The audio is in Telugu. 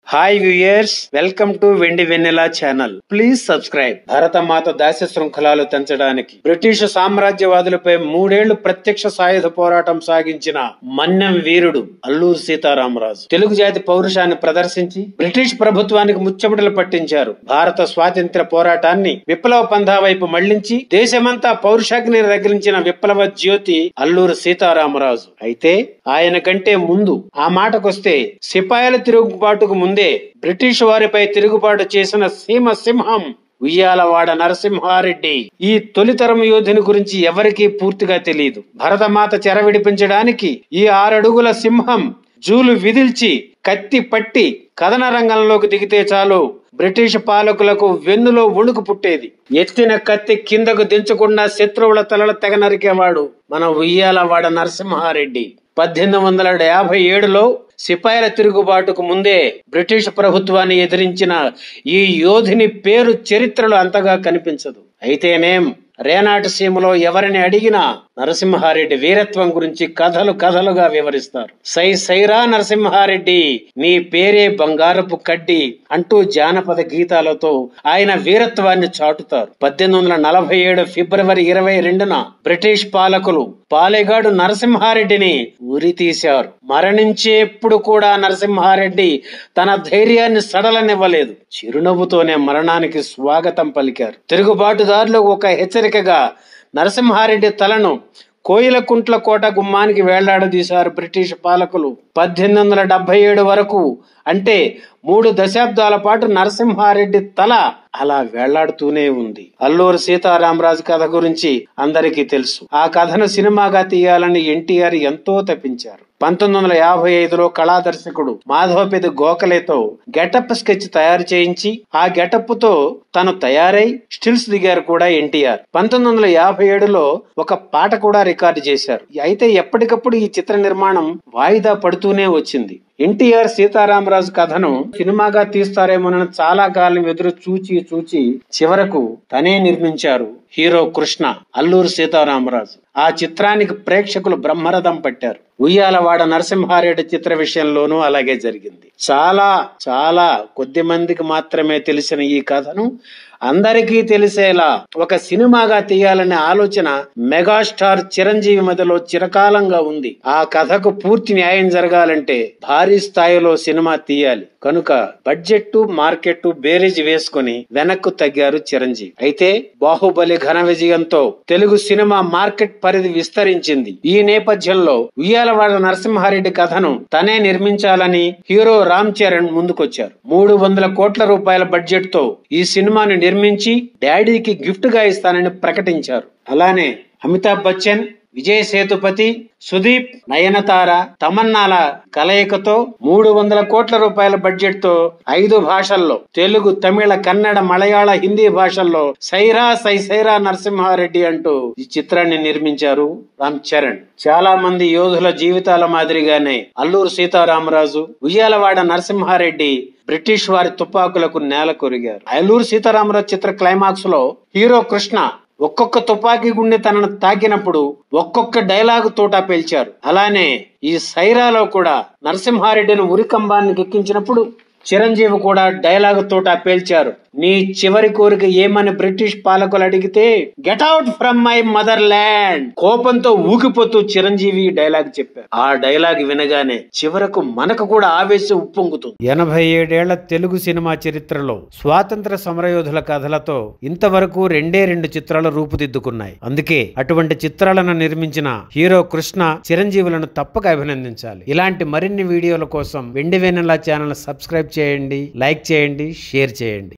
hi viewers welcome to Vendi Vennela channel please subscribe Bharatamata దాస్య శృంఖలాలు తెంచడానికి బ్రిటిష్ సామ్రాజ్యవాదులపై మూడేళ్లు ప్రత్యక్ష సాయుధ పోరాటం సాగించిన మన్యం వీరుడు అల్లూరు సీతారామరాజు తెలుగు జాతి పౌరుషాన్ని ప్రదర్శించి బ్రిటిష్ ప్రభుత్వానికి ముచ్చమటలు పట్టించారు భారత స్వాతంత్ర్య పోరాటాన్ని విప్లవ పంథా వైపు మళ్లించి దేశమంతా పౌరుషాగ్ని రగిలించిన విప్లవ జ్యోతి అల్లూరు సీతారామరాజు అయితే ఆయన కంటే ముందు ఆ మాటకొస్తే సిపాయిల తిరుగుబాటుకు ముందే బ్రిటిష్ వారిపై తిరుగుబాటు చేసిన సీమ సింహం ఉయ్యాలవాడ నరసింహారెడ్డి ఈ తొలితరం యోధుని గురించి ఎవరికీ పూర్తిగా తెలియదు భరతమాత చెర విడిపించడానికి ఈ ఆరడుగుల సింహం జూలు విదిల్చి కత్తి పట్టి కథన రంగంలోకి దిగితే చాలు బ్రిటిష్ పాలకులకు వెన్నులో వణుకు పుట్టేది ఎత్తిన కత్తి కిందకు దించకుండా శత్రువుల తలల తెగ నరికేవాడు మన ఉయ్యాలవాడ నరసింహారెడ్డి పద్దెనిమిది వందల యాభై ఏడులో సిపాయిల తిరుగుబాటుకు ముందే బ్రిటిష్ ప్రభుత్వాన్ని ఎదిరించిన ఈ యోధుని పేరు చరిత్రలో అంతగా కనిపించదు అయితేనేం రేనాటి సీమలో ఎవరిని అడిగినా నరసింహారెడ్డి వీరత్వం గురించి కథలు కథలుగా వివరిస్తారు సై సైరా నరసింహారెడ్డి నీ పేరే బంగారపు కడ్డి అంటూ జానపద గీతాలతో ఆయన వీరత్వాన్ని చాటుతారు పద్దెనిమిది వందల నలభై ఏడు ఫిబ్రవరి ఇరవై రెండున బ్రిటిష్ పాలకులు పాలెగాడు నరసింహారెడ్డిని ఉరి తీశారు మరణించేప్పుడు కూడా నరసింహారెడ్డి తన ధైర్యాన్ని సడలనివ్వలేదు చిరునవ్వుతోనే మరణానికి స్వాగతం పలికారు తిరుగుబాటుదారులు ఒక హెచ్చరికగా నరసింహారెడ్డి తలను కోయిలకుంట్ల కోట గుమ్మానికి వేళ్లాడదీశారు బ్రిటిష్ పాలకులు పద్దెనిమిది వందల డెబ్బై ఏడు వరకు అంటే మూడు దశాబ్దాల పాటు నరసింహారెడ్డి తల అలా వేళ్లాడుతూనే ఉంది అల్లూరు సీతారామరాజు కథ గురించి అందరికీ తెలుసు ఆ కథను సినిమాగా తీయాలని ఎన్టీఆర్ ఎంతో తప్పించారు పంతొమ్మిది వందల యాభై ఐదులో కళాదర్శకుడు మాధవపేది గోఖలేతో గెటప్ స్కెచ్ తయారు చేయించి ఆ గెటప్ తో తను తయారై స్టిల్స్ దిగారు కూడా ఎన్టీఆర్ పంతొమ్మిది వందల యాభై ఏడులో ఒక పాట కూడా రికార్డు చేశారు అయితే ఎప్పటికప్పుడు ఈ చిత్ర నిర్మాణం వాయిదా పడుతూనే వచ్చింది ఎన్టీఆర్ సీతారామరాజు కథను సినిమాగా తీస్తారేమోనని చాలా కాలం ఎదురు చూచి చూచి చివరకు తనే నిర్మించారు హీరో కృష్ణ అల్లూరు సీతారామరాజు ఆ చిత్రానికి ప్రేక్షకులు బ్రహ్మరథం పట్టారు ఉయ్యాలవాడ నరసింహారెడ్డి చిత్ర విషయంలోనూ అలాగే జరిగింది చాలా చాలా కొద్ది మందికి మాత్రమే తెలిసిన ఈ కథను అందరికీ తెలిసేలా ఒక సినిమాగా తీయాలనే ఆలోచన మెగాస్టార్ చిరంజీవి మధ్యలో చిరకాలంగా ఉంది ఆ కథకు పూర్తి న్యాయం జరగాలంటే భారీ స్థాయిలో సినిమా తీయాలి కనుక బడ్జెట్ మార్కెట్ బేరేజ్ వేసుకుని వెనక్కు తగ్గారు చిరంజీవి అయితే బాహుబలి ఘన విజయంతో తెలుగు సినిమా మార్కెట్ పరిధి విస్తరించింది ఈ నేపథ్యంలో ఉయ్యాలవాడ నరసింహారెడ్డి కథను తనే నిర్మించాలని హీరో రామ్ చరణ్ ముందుకొచ్చారు మూడు వందల కోట్ల రూపాయల బడ్జెట్ తో ఈ సినిమాని నిర్మించి డాడీకి గిఫ్ట్ గా ఇస్తానని ప్రకటించారు అలానే అమితాబ్ బచ్చన్ విజయ్ సేతుపతి సుదీప్ నయనతార తమన్నాల కలయికతో మూడు వందల కోట్ల రూపాయల బడ్జెట్ తో ఐదు భాషల్లో తెలుగు తమిళ కన్నడ మలయాళ హిందీ భాషల్లో సైరా సై సైరా నరసింహారెడ్డి అంటూ ఈ చిత్రాన్ని నిర్మించారు రామ్ చరణ్ చాలా మంది యోధుల జీవితాల మాదిరిగానే అల్లూరు సీతారామరాజు ఉయ్యాలవాడ నరసింహారెడ్డి బ్రిటిష్ వారి తుపాకులకు నేల కొరిగారు అల్లూరు సీతారామరాజు చిత్ర క్లైమాక్స్ లో హీరో కృష్ణ ఒక్కొక్క తుపాకీ గుండె తనను తాకినప్పుడు ఒక్కొక్క డైలాగు తోట పేల్చారు అలానే ఈ సైరాలో కూడా నరసింహారెడ్డిని ఉరికంబానికి ఎక్కించినప్పుడు చిరంజీవి కూడా డైలాగు తోట పేల్చారు నీ చివరి కోరిక ఏమని బ్రిటిష్ పాలకులు అడిగితే get out from my motherland కోపంతో ఊగిపోతూ చిరంజీవి డైలాగ్ చెప్పారు ఆ డైలాగ్ వినగానే చివరకు మనకు కూడా ఆవేశం ఉప్పొంగుతుంది ఎనభై ఏడేళ్ల తెలుగు సినిమా చరిత్రలో స్వాతంత్ర సమరయోధుల కథలతో ఇంతవరకు రెండే రెండు చిత్రాలు రూపుదిద్దుకున్నాయి అందుకే అటువంటి చిత్రాలను నిర్మించిన హీరో కృష్ణ చిరంజీవులను తప్పక అభినందించాలి ఇలాంటి మరిన్ని వీడియోల కోసం వెండి వెన్నెల ఛానల్ సబ్స్క్రైబ్ చేయండి లైక్ చేయండి షేర్ చేయండి